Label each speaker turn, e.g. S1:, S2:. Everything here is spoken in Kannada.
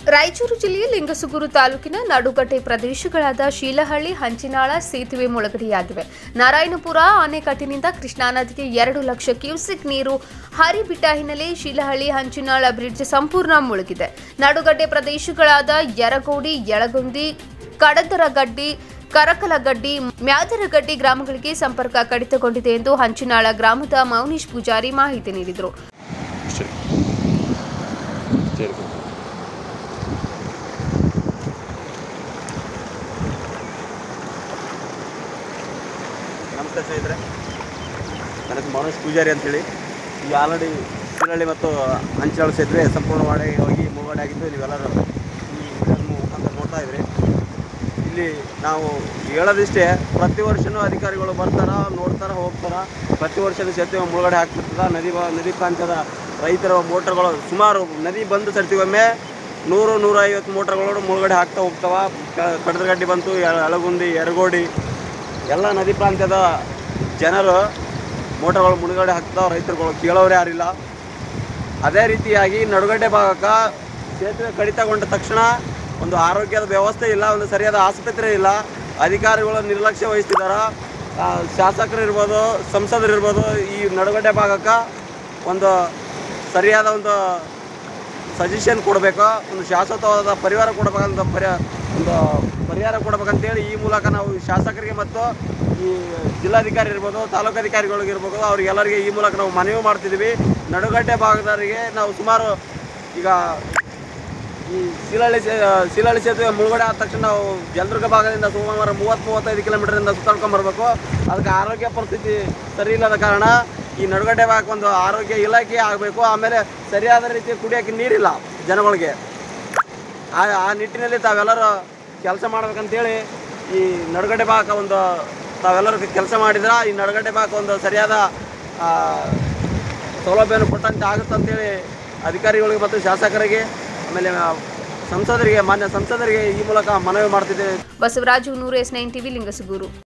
S1: ರಾಯಚೂರು ಜಿಲ್ಲೆಯ ಲಿಂಗಸುಗೂರು ತಾಲೂಕಿನ ನಡುಗಟ್ಟೆ ಪ್ರದೇಶಗಳಾದ ಶೀಲಹಳ್ಳಿ ಹಂಚಿನಾಳ ಸೇತುವೆ ಮುಳುಗಡೆಯಾಗಿವೆ ನಾರಾಯಣಪುರ ಆನೆಕಟ್ಟಿನಿಂದ ಕೃಷ್ಣಾ ನದಿಗೆ ಎರಡು ಲಕ್ಷ ಕ್ಯೂಸೆಕ್ ನೀರು ಹರಿಬಿಟ್ಟ ಹಿನ್ನೆಲೆ ಶೀಲಹಳ್ಳಿ ಹಂಚಿನಾಳ ಬ್ರಿಡ್ಜ್ ಸಂಪೂರ್ಣ ಮುಳುಗಿದೆ ನಡುಗಡ್ಡೆ ಪ್ರದೇಶಗಳಾದ ಯರಗೋಡಿ ಯಳಗುಂದಿ ಕಡದರಗಡ್ಡಿ ಕರಕಲಗಡ್ಡಿ ಮ್ಯಾದರಗಡ್ಡಿ ಗ್ರಾಮಗಳಿಗೆ ಸಂಪರ್ಕ ಕಡಿತಗೊಂಡಿದೆ ಎಂದು ಹಂಚಿನಾಳ ಗ್ರಾಮದ ಮೌನೀಶ್ ಪೂಜಾರಿ ಮಾಹಿತಿ ನೀಡಿದರು
S2: ಸರಿ ಸರಿ
S3: ನಮಸ್ತೆ ಸ್ನೇಹಿತರೆ ನನ್ನ ಹೆಸರು ಮನೋಜ್ ಪೂಜಾರಿ ಅಂತೇಳಿ ಈಗ ಆಲ್ರೆಡಿ ಶಿರಳ್ಳಿ ಮತ್ತು ಅಂಚಾಳ ಸೇತುವೆ ಸಂಪೂರ್ಣವಾಗಿ ಹೋಗಿ ಮುಳುಗಡೆ ಆಗಿದ್ದು ನೀವೆಲ್ಲರೂ ಈ ವಿಡಿಯೋದ ಮುಖಾಂತರ ನೋಡ್ತಾ ಇದ್ರಿ ಇಲ್ಲಿ ನಾವು ಹೇಳೋದಿಷ್ಟೇ ಪ್ರತಿ ವರ್ಷವೂ ಅಧಿಕಾರಿಗಳು ಬರ್ತಾರ ನೋಡ್ತಾರ ಹೋಗ್ತಾರ ಪ್ರತಿ ವರ್ಷದ ಸೇತುವೆ ಮುಳುಗಡೆ ಹಾಕ್ಬಿಡ್ತದ ನದಿ ಬ- ನದಿ ಪ್ರಾಂತ್ಯದ ರೈತರ ಮೋಟರ್ಗಳು ಸುಮಾರು ನದಿ ಬಂದು ಸರ್ತಿಗೊಮ್ಮೆ ನೂರು ನೂರೈವತ್ತು ಮೋಟರ್ಗಳು ಮುಳುಗಡೆ ಹಾಕ್ತಾ ಹೋಗ್ತಾವ ಕ- ಕಡದಗಡ್ಡಿ ಬಂತು ಎ- ಎಳಗುಂದಿ ಎರಗೋಡಿ ಎಲ್ಲ ನದಿ ಪ್ರಾಂತ್ಯದ ಜನರು ಮೋಟರ್ಗಳು ಮುಳುಗಡೆ ಹಾಕ್ತಾವ ರೈತರುಗಳು ಕೇಳೋರು ಯಾರಿಲ್ಲ ಅದೇ ರೀತಿಯಾಗಿ ನಡುಗಡ್ಡೆ ಭಾಗಕ್ಕೆ ಸೇತುವೆ ಕಡಿತಗೊಂಡ ತಕ್ಷಣ ಒಂದು ಆರೋಗ್ಯದ ವ್ಯವಸ್ಥೆ ಇಲ್ಲ ಒಂದು ಸರಿಯಾದ ಆಸ್ಪತ್ರೆ ಇಲ್ಲ ಅಧಿಕಾರಿಗಳು ನಿರ್ಲಕ್ಷ್ಯ ವಹಿಸ್ತಿದ್ದಾರೆ ಆ, ಶಾಸಕರು ಇರ್ಬೋದು ಸಂಸದರು ಇರ್ಬೋದು ಈ ನಡುಗಡ್ಡೆ ಭಾಗಕ್ಕೆ ಒಂದು ಸರಿಯಾದ ಒಂದು ಸಜೆಷನ್ ಕೊಡಬೇಕು ಒಂದು ಶಾಶ್ವತವಾದ ಪರಿಹಾರ ಕೊಡಬೇಕಂತ ಪರಿ ಒಂದು ಪರಿಹಾರ ಕೊಡಬೇಕಂತೇಳಿ ಈ ಮೂಲಕ ನಾವು ಶಾಸಕರಿಗೆ ಮತ್ತು ಈ ಜಿಲ್ಲಾಧಿಕಾರಿ ಇರ್ಬೋದು ತಾಲೂಕಾಧಿಕಾರಿಗಳಿಗೆ ಇರ್ಬೋದು ಅವ್ರಿಗೆಲ್ಲರಿಗೆ ಈ ಮೂಲಕ ನಾವು ಮನವಿ ಮಾಡ್ತಿದ್ದೀವಿ ನಡುಗಡ್ಡೆ ಭಾಗದವರಿಗೆ ನಾವು ಸುಮಾರು ಈಗ ಈ ಶಿಲಹಳ್ಳಿ ಸೇ ಶಿಲಹಳ್ಳಿ ಸೇತುವೆ ಮುಳುಗಡೆ ಆದ ತಕ್ಷಣ ನಾವು ಜಲದುರ್ಗ ಭಾಗದಿಂದ ಸುಮಾರು ಮೂವತ್ತು ಮೂವತ್ತೈದು ಕಿಲೋಮೀಟರಿಂದ ಸುತ್ತಾಡ್ಕೊಂಬರ್ಬೇಕು ಅದಕ್ಕೆ ಆರೋಗ್ಯ ಪರಿಸ್ಥಿತಿ ಸರಿ ಇಲ್ಲದ ಕಾರಣ ಈ ನಡುಗಡ್ಡೆ ಭಾಗಕ್ಕೆ ಒಂದು ಆರೋಗ್ಯ ಇಲಾಖೆ ಆಗಬೇಕು ಆಮೇಲೆ ಸರಿಯಾದ ರೀತಿ ಕುಡಿಯೋಕ್ಕೆ ನೀರಿಲ್ಲ ಜನಗಳಿಗೆ ಆ ಆ ನಿಟ್ಟಿನಲ್ಲಿ ತಾವೆಲ್ಲರೂ ಕೆಲಸ ಮಾಡ್ಬೇಕಂತೇಳಿ ಈ ನಡುಗಡ್ಡೆ ಭಾಗಕ್ಕೆ ಒಂದು ತಾವೆಲ್ಲರೂ ಕೆಲಸ ಮಾಡಿದ್ರೆ ಈ ನಡುಗಡ್ಡೆ ಭಾಗಕ್ಕೆ ಒಂದು ಸರಿಯಾದ ಆ, ಸೌಲಭ್ಯವನ್ನು ಕೊಟ್ಟಂತೆ ಆಗುತ್ತಂತೇಳಿ ಅಧಿಕಾರಿಗಳಿಗೆ ಮತ್ತು ಶಾಸಕರಿಗೆ ಆಮೇಲೆ ಆ, ಸಂಸದರಿಗೆ ಮಾನ್ಯ ಸಂಸದರಿಗೆ ಈ ಮೂಲಕ ಮನವಿ ಮಾಡ್ತಿದ್ದೇವೆ
S1: ಬಸವರಾಜು ನೂರು ಎಸ್ ನೈನ್ ಟಿವಿ ಲಿಂಗಸುಗೂರು